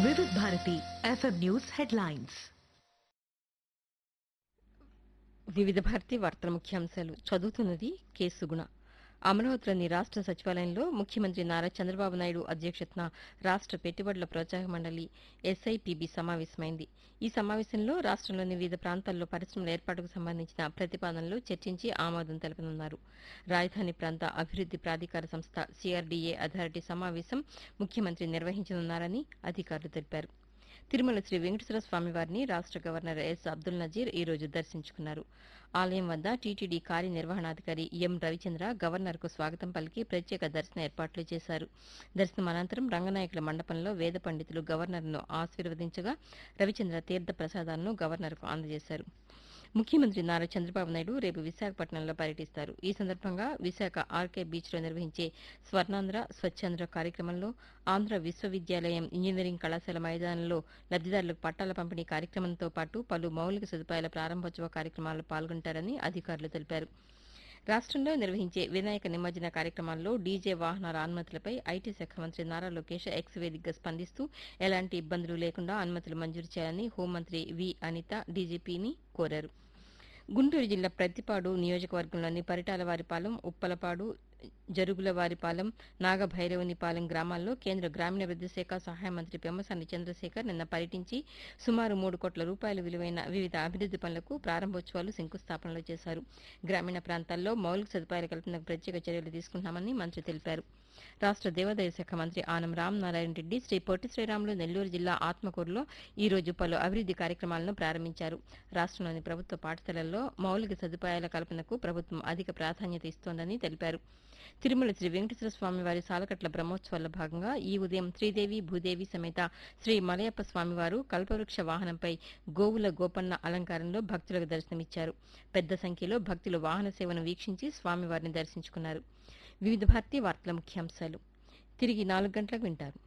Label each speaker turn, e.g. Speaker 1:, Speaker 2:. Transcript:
Speaker 1: వివిధ Bharati FM news headlines
Speaker 2: వివిధ భారతి వార్తల ముఖ్యాంశాలు చదువుతున్నది కె సుగుణ అమరావతిలోని రాష్ట్ర సచివాలయంలో ముఖ్యమంత్రి నారా చంద్రబాబు నాయుడు అధ్యక్షతన రాష్ట్ర పెట్టుబడుల ప్రోత్సాహ మండలి ఎస్ఐపిబి సమావేశమైంది ఈ సమావేశంలో రాష్ట్రంలోని వివిధ ప్రాంతాల్లో పరిశ్రమల ఏర్పాటుకు సంబంధించిన ప్రతిపాదనలు చర్చించి ఆమోదం తెలపనున్నారు రాజధాని ప్రాంత అభివృద్ది ప్రాధికార సంస్థ సిఆర్డీఏ అథారిటీ సమావేశం ముఖ్యమంత్రి నిర్వహించనున్నారని అధికారులు తెలిపారు తిరుమల శ్రీ వెంకటేశ్వర స్వామి వారిని రాష్ట్ర గవర్నర్ ఎస్ అబ్దుల్ నజీర్ ఈ రోజు దర్శించుకున్నారు ఆలయం వద్ద టీటీడీ కార్యనిర్వహణాధికారి ఎం రవిచంద్ర గవర్నర్కు స్వాగతం పలికి ప్రత్యేక దర్శన ఏర్పాట్లు చేశారు దర్శనం అనంతరం రంగనాయకుల మండపంలో వేద పండితులు గవర్నర్ను ఆశీర్వదించగా రవిచంద్ర తీర్థ ప్రసాదాలను గవర్నర్కు అందజేశారు ముఖ్యమంత్రి నారా చంద్రబాబు నాయుడు రేపు విశాఖపట్నంలో పర్యటిస్తారు ఈ సందర్భంగా విశాఖ ఆర్కే బీచ్లో నిర్వహించే స్వర్ణాంధ్ర స్వచ్ఛాంధ్ర కార్యక్రమంలో ఆంధ్ర విశ్వవిద్యాలయం ఇంజనీరింగ్ కళాశాల మైదానంలో లబ్దిదారులకు పట్టాల పంపిణీ కార్యక్రమంతో పాటు పలు మౌలిక సదుపాయాల ప్రారంభోత్సవ కార్యక్రమాల్లో పాల్గొంటారని అధికారులు తెలిపారు రాష్ట్రంలో నిర్వహించే వినాయక నిమజ్జన కార్యక్రమాల్లో డీజే వాహనాల అనుమతులపై ఐటీ శాఖ మంత్రి నారా లోకేష్ ఎక్స్ వేదికగా స్పందిస్తూ ఎలాంటి ఇబ్బందులు లేకుండా అనుమతులు మంజూరు చేయాలని హోంమంత్రి వి అనిత డీజీపీని కోరారు గుంటూరు జిల్లా ప్రతిపాడు నియోజకవర్గంలోని పరిటాలవారిపాలెం ఉప్పలపాడు జరుగులవారిపాలెం నాగభైరవునిపాలెం గ్రామాల్లో కేంద్ర గ్రామీణాభివృద్ధి శాఖ సహాయ మంత్రి పెమ్మసాని చంద్రశేఖర్ నిన్న పర్యటించి సుమారు మూడు కోట్ల రూపాయల విలువైన వివిధ అభివృద్ది పనులకు ప్రారంభోత్సవాలు శంకుస్థాపనలు చేశారు గ్రామీణ ప్రాంతాల్లో మౌలిక సదుపాయాల కల్పనకు ప్రత్యేక చర్యలు తీసుకుంటున్నామని మంత్రి తెలిపారు రాష్ట్ర దేవాదాయ శాఖ మంత్రి ఆనం రామనారాయణ రెడ్డి శ్రీ పొట్టి శ్రీరాములు నెల్లూరు జిల్లా ఆత్మకూరులో ఈ రోజు పలు అభివృద్ది కార్యక్రమాలను ప్రారంభించారు రాష్ట్రంలోని ప్రభుత్వ పాఠశాలల్లో మౌలిక సదుపాయాల కల్పనకు ప్రభుత్వం అధిక ప్రాధాన్యత ఇస్తోందని తెలిపారు తిరుమల శ్రీ వెంకటేశ్వర స్వామి వారి సాలకట్ల బ్రహ్మోత్సవాల్లో భాగంగా ఈ ఉదయం శ్రీదేవి భూదేవి సమేత శ్రీ మలయప్ప స్వామివారు కల్పవృక్ష వాహనంపై గోవుల గోపన్న అలంకారంలో భక్తులకు దర్శనమిచ్చారు పెద్ద సంఖ్యలో భక్తులు వాహన సేవను వీక్షించి స్వామివారిని దర్శించుకున్నారు వివిధ భారతీయ వార్తల ముఖ్యాంశాలు తిరిగి నాలుగు గంటలకు వింటారు